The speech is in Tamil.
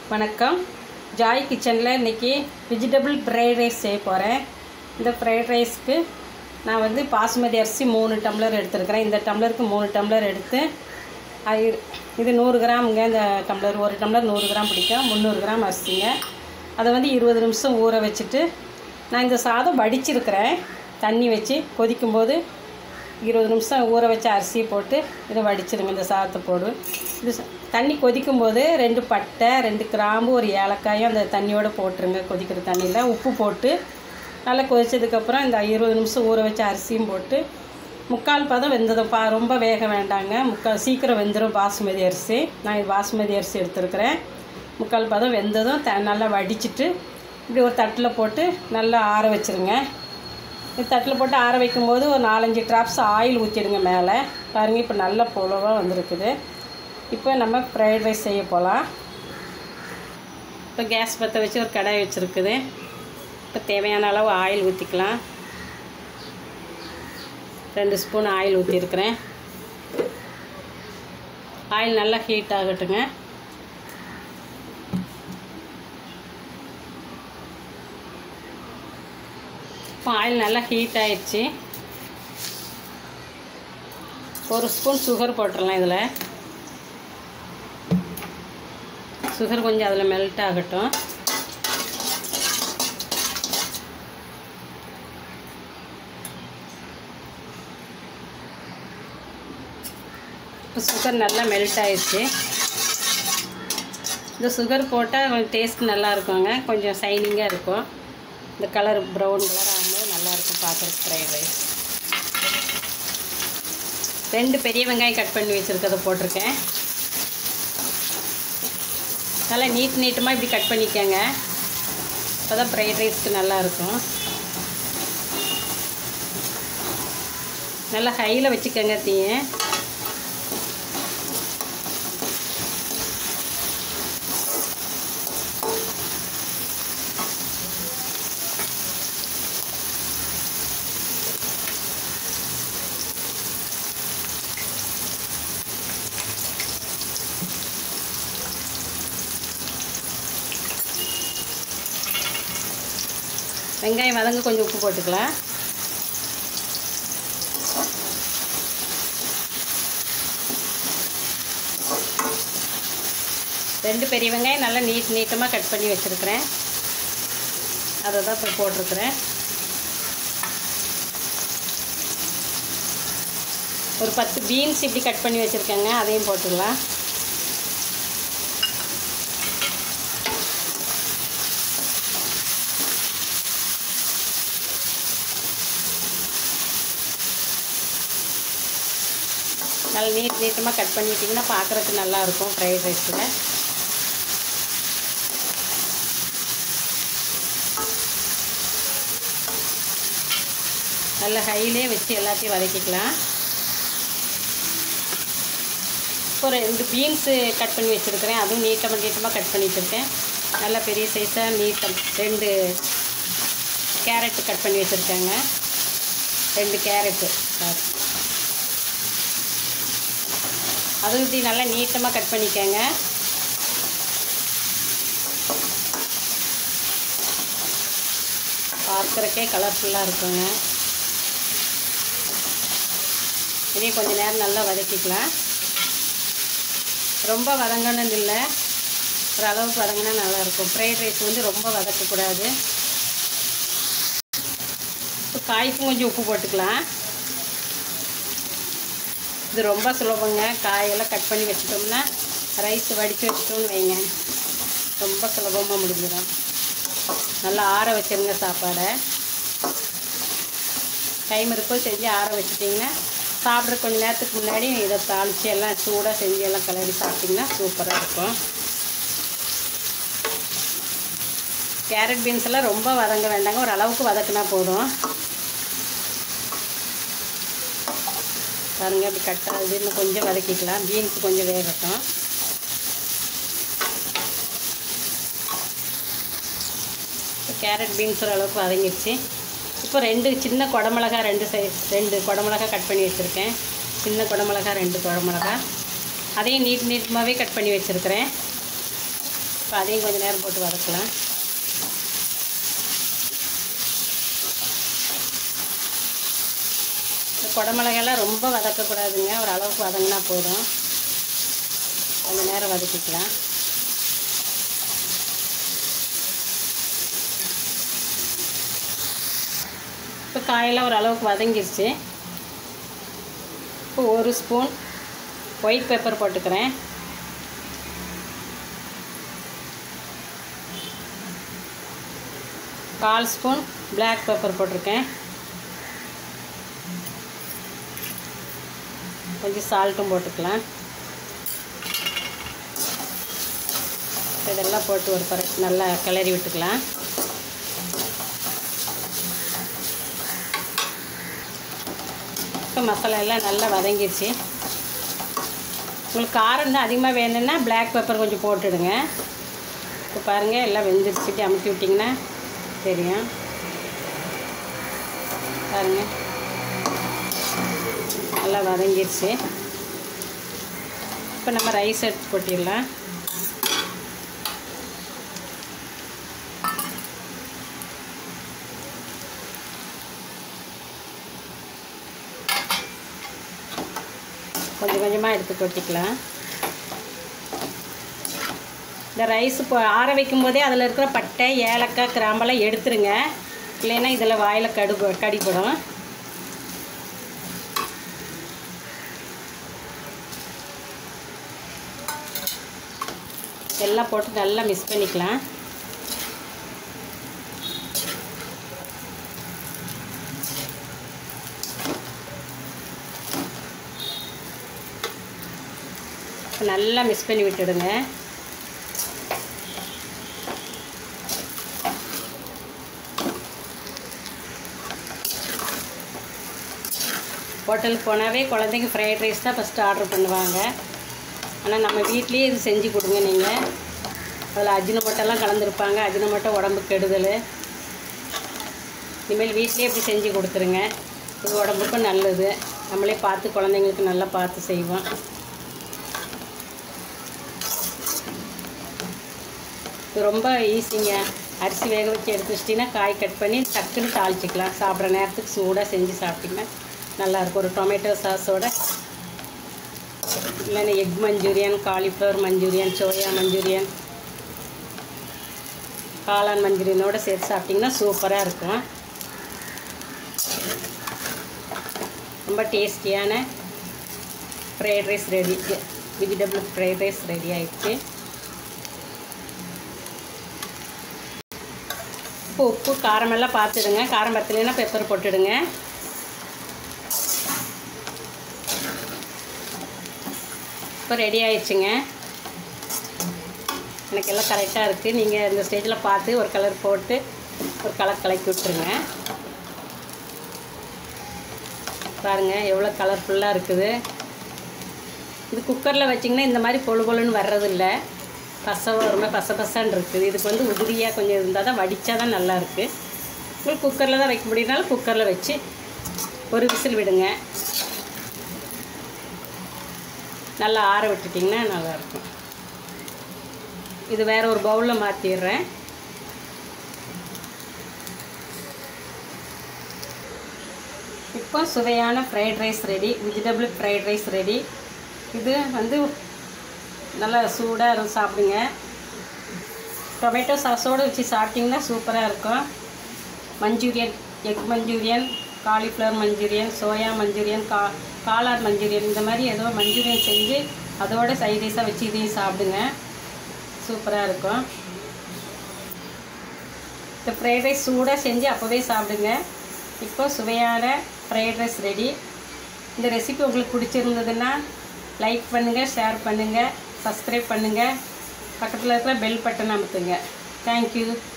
வணக்கம் ஜாய் கிச்சனில் இன்றைக்கி வெஜிடபிள் ஃப்ரைட் ரைஸ் செய்ய போகிறேன் இந்த ஃப்ரைட் ரைஸ்க்கு நான் வந்து பாசுமதி அரிசி மூணு டம்ளர் எடுத்துருக்கிறேன் இந்த டம்ளருக்கு மூணு டம்ளர் எடுத்து அது இது நூறு கிராமுங்க இந்த டம்ளர் ஒரு டம்ளர் நூறு கிராம் பிடிக்கும் முந்நூறு கிராம் அரிசிங்க அதை வந்து இருபது நிமிஷம் ஊற வச்சுட்டு நான் இந்த சாதம் வடிச்சிருக்கிறேன் தண்ணி வச்சு கொதிக்கும்போது இருபது நிமிஷம் ஊற வச்ச அரிசியை போட்டு இதை வடிச்சிருங்க இந்த சாதத்தை போடு இது ச- தண்ணி கொதிக்கும்போது ரெண்டு பட்டை ரெண்டு கிராம்பு ஒரு ஏலக்காயும் அந்த தண்ணியோடு போட்டுருங்க கொதிக்கிற தண்ணியில் உப்பு போட்டு நல்லா கொதிச்சதுக்கப்புறம் இந்த இருபது நிமிஷம் ஊற வச்ச அரிசியும் போட்டு முக்கால் பதம் வெந்ததும் பா ரொம்ப வேக வேண்டாங்க முக்கால் சீக்கிரம் வெந்துடும் பாசுமதி அரிசி நான் இது பாசுமதி அரிசி எடுத்துருக்கிறேன் முக்கால் பதம் வெந்ததும் த நல்லா வடிச்சிட்டு இப்படி ஒரு தட்டில் போட்டு நல்லா ஆற வச்சுருங்க இது தட்டில் போட்டு ஆற வைக்கும்போது ஒரு நாலஞ்சு ட்ராப்ஸ் ஆயில் ஊற்றிடுங்க மேலே பாருங்கள் இப்போ நல்ல புலவாக வந்திருக்குது இப்போ நம்ம ஃப்ரைட் ரைஸ் செய்ய போகலாம் இப்போ கேஸ் பற்ற வச்சு ஒரு கடாய் வச்சுருக்குது இப்போ தேவையான அளவு ஆயில் ஊற்றிக்கலாம் ரெண்டு ஸ்பூன் ஆயில் ஊற்றிருக்கிறேன் ஆயில் நல்லா ஹீட் ஆகட்டுங்க இப்போ ஆயில் நல்லா ஹீட் ஆயிடுச்சு ஒரு ஸ்பூன் சுகர் போட்டுடலாம் இதில் சுகர் கொஞ்சம் அதில் மெல்ட் ஆகட்டும் இப்போ சுகர் நல்லா மெல்ட் ஆயிடுச்சு இந்த சுகர் போட்டால் கொஞ்சம் டேஸ்ட் நல்லா இருக்குங்க கொஞ்சம் சைனிங்காக இருக்கும் இந்த கலர் ப்ரௌன் கலர் ஆகும்போது நல்லாயிருக்கும் பார்க்குறதுக்கு ஃப்ரைட் ரைஸ் ரெண்டு பெரிய வெங்காயம் கட் பண்ணி வச்சுருக்கதை போட்டிருக்கேன் நல்லா நீட் நீட்டமாக இப்படி கட் பண்ணிக்கோங்க அப்போ தான் ஃப்ரைட் ரைஸ்க்கு நல்லாயிருக்கும் நல்லா ஹையில் வச்சுக்கோங்க தீயை வெங்காயம் வதங்க கொஞ்சம் உப்பு போட்டுக்கலாம் ரெண்டு பெரிய வெங்காயம் நல்லா நீட் நீட்டமாக கட் பண்ணி வச்சுருக்கிறேன் அதை தான் இப்போ போட்டிருக்கிறேன் ஒரு பத்து பீன்ஸ் இப்படி கட் பண்ணி வச்சுருக்கேங்க அதையும் போட்டுடலாம் நல்லா நீட் நீட்டமாக கட் பண்ணிட்டிங்கன்னா பார்க்குறதுக்கு நல்லாயிருக்கும் ஃப்ரைட் ரைஸில் நல்ல ஹைலே வச்சு எல்லாத்தையும் வதக்கிக்கலாம் இப்போ ரெண்டு பீன்ஸு கட் பண்ணி வச்சுருக்கிறேன் அதுவும் நீட்டமாக நீட்டமாக கட் பண்ணி வச்சுருக்கேன் நல்ல பெரிய சைஸாக நீட்டம் ரெண்டு கேரட் கட் பண்ணி வச்சுருக்கேங்க ரெண்டு கேரட்டு அதுவும் இப்படி நல்லா நீட்டமாக கட் பண்ணிக்கோங்க பார்க்குறக்கே கலர்ஃபுல்லாக இருக்குங்க இனி கொஞ்ச நேரம் நல்லா வதக்கிக்கலாம் ரொம்ப வதங்கணும்னு இல்லை ஒரு அளவுக்கு வதங்கினா நல்லாயிருக்கும் ஃப்ரைட் ரைஸ் வந்து ரொம்ப வதக்கக்கூடாது இப்போ காய்க்கும் கொஞ்சம் உப்பு போட்டுக்கலாம் இது ரொம்ப சுலபங்க காயெல்லாம் கட் பண்ணி வச்சிட்டோம்னா ரைஸ் வடித்து வச்சிட்டோம்னு வைங்க ரொம்ப சுலபமாக முடிஞ்சிடும் நல்லா ஆற வச்சிருங்க சாப்பாடை டைம் இருக்கோ செஞ்சு ஆற வச்சிட்டிங்கன்னா சாப்பிட்ற கொஞ்ச நேரத்துக்கு முன்னாடி இதை தாளித்து எல்லாம் சூடாக செஞ்சு எல்லாம் கிளறி சாப்பிட்டிங்கன்னா சூப்பராக இருக்கும் கேரட் பீன்ஸ் எல்லாம் ரொம்ப வதங்க வேண்டாங்க ஒரு அளவுக்கு வதக்குனா போதும் பாருங்க அப்படி கட் ஆகுது இன்னும் கொஞ்சம் வதக்கிக்கலாம் பீன்ஸ் கொஞ்சம் வேகட்டும் கேரட் பீன்ஸ் ஓரளவுக்கு வதங்கிடுச்சு இப்போ ரெண்டு சின்ன குடமிளகா ரெண்டு சைஸ் ரெண்டு குடமிளகா கட் பண்ணி வச்சுருக்கேன் சின்ன குடமிளகா ரெண்டு குடமிளகா அதையும் நீட் நீட்டமாகவே கட் பண்ணி வச்சுருக்கிறேன் இப்போ அதையும் கொஞ்சம் நேரம் போட்டு வதக்கலாம் இந்த குடமிளகாலாம் ரொம்ப வதக்கக்கூடாதுங்க ஒரு அளவுக்கு வதங்கினா போதும் கொஞ்சம் நேரம் வதக்கிக்கலாம் இப்போ காயெல்லாம் ஒரு அளவுக்கு வதங்கிருச்சு இப்போ ஒரு ஸ்பூன் ஒயிட் பெப்பர் போட்டுக்கிறேன் கால் ஸ்பூன் பிளாக் பெப்பர் போட்டிருக்கேன் கொஞ்சம் சால்ட்டும் போட்டுக்கலாம் இதெல்லாம் போட்டு ஒரு பர நல்லா கிளறி விட்டுக்கலாம் இப்போ மசாலா எல்லாம் நல்லா வதங்கிடுச்சு உங்களுக்கு காரம் தான் அதிகமாக வேணும்னா பிளாக் பெப்பர் கொஞ்சம் போட்டுடுங்க இப்போ பாருங்கள் எல்லாம் வெந்துருச்சு இப்படி அமுக்கி விட்டிங்கன்னா தெரியும் பாருங்கள் நல்லா வதங்கிடுச்சு இப்போ நம்ம ரைஸ் எடுத்து கொட்டிடலாம் கொஞ்சம் கொஞ்சமாக எடுத்து கொட்டிக்கலாம் இந்த ரைஸ் இப்போ ஆற வைக்கும் போதே அதில் இருக்கிற பட்டை ஏலக்காய் கிராம்பெல்லாம் எடுத்துருங்க இல்லைன்னா இதில் வாயில் கடு கடிப்படும் எல்லாம் போட்டு நல்லா மிக்ஸ் பண்ணிக்கலாம் நல்லா மிக்ஸ் பண்ணி விட்டுடுங்க ஹோட்டலுக்கு போனாவே குழந்தைங்க ஃப்ரைட் ரைஸ் தான் ஃபஸ்ட்டு ஆர்டர் பண்ணுவாங்க ஆனால் நம்ம வீட்லேயே இது செஞ்சு கொடுங்க நீங்கள் அதில் அஜினமோட்டெல்லாம் கலந்துருப்பாங்க அஜினமோட்டோ உடம்பு கெடுதல் இனிமேல் வீட்லேயே இப்படி செஞ்சு கொடுத்துருங்க இது உடம்புக்கும் நல்லது நம்மளே பார்த்து குழந்தைங்களுக்கு நல்லா பார்த்து செய்வோம் இது ரொம்ப ஈஸிங்க அரிசி வேக வச்சு எடுத்து வச்சிட்டிங்கன்னா காய் கட் பண்ணி டக்குன்னு தாளிச்சிக்கலாம் சாப்பிட்ற நேரத்துக்கு சூடாக செஞ்சு சாப்பிட்டிங்கன்னா நல்லாயிருக்கும் ஒரு டொமேட்டோ சாஸோட இல்லைன்னா egg manchurian cauliflower manchurian soya manchurian காளான் மஞ்சூரியனோட சேர்த்து சாப்பிட்டிங்கன்னா சூப்பராக இருக்கும் ரொம்ப டேஸ்டியான fried rice ready vegetable fried rice ready ஆயிடுச்சு உப்பு உப்பு காரமெல்லாம் பார்த்துடுங்க காரம் பத்தலைன்னா பெப்பர் போட்டுடுங்க இப்போ ரெடி ஆயிடுச்சுங்க எனக்கு எல்லாம் கரெக்டாக இருக்குது நீங்கள் இந்த ஸ்டேஜில் பார்த்து ஒரு கலர் போட்டு ஒரு கலர் கலக்கி விட்டுருங்க பாருங்கள் எவ்வளோ கலர்ஃபுல்லாக இருக்குது இது குக்கரில் வச்சிங்கன்னா இந்த மாதிரி பொழு பொழுன்னு வர்றதில்ல பசை வருமே பச பசன்னு இருக்குது இதுக்கு வந்து உதிரியாக கொஞ்சம் இருந்தால் தான் வடித்தா தான் நல்லாயிருக்கு உங்களுக்கு குக்கரில் தான் வைக்க முடியும்னாலும் குக்கரில் வச்சு ஒரு விசில் விடுங்க நல்லா ஆற விட்டுட்டிங்கன்னா நல்லாயிருக்கும் இது வேறு ஒரு பவுலில் மாற்றிடுறேன் இப்போ சுவையான fried rice ready vegetable fried rice ready இது வந்து நல்லா சூடாக இருக்கும் சாப்பிடுங்க டொமேட்டோ சாஸோடு வச்சு சாப்பிட்டிங்கன்னா சூப்பராக இருக்கும் manchurian egg manchurian cauliflower manchurian soya manchurian கா காளான் மஞ்சூரியன் இந்த மாதிரி ஏதோ மஞ்சூரியன் செஞ்சு அதோட சைடிஷாக வச்சு இதையும் சாப்பிடுங்க சூப்பராக இருக்கும் இந்த ஃப்ரைட் ரைஸ் சூடாக செஞ்சு அப்போவே சாப்பிடுங்க இப்போ சுவையான ஃப்ரைட் ரைஸ் ரெடி இந்த ரெசிபி உங்களுக்கு பிடிச்சிருந்ததுன்னா லைக் பண்ணுங்கள் ஷேர் பண்ணுங்கள் சப்ஸ்கிரைப் பண்ணுங்கள் பக்கத்தில் இருக்கிற பெல் பட்டன் அமுத்துங்க தேங்க்யூ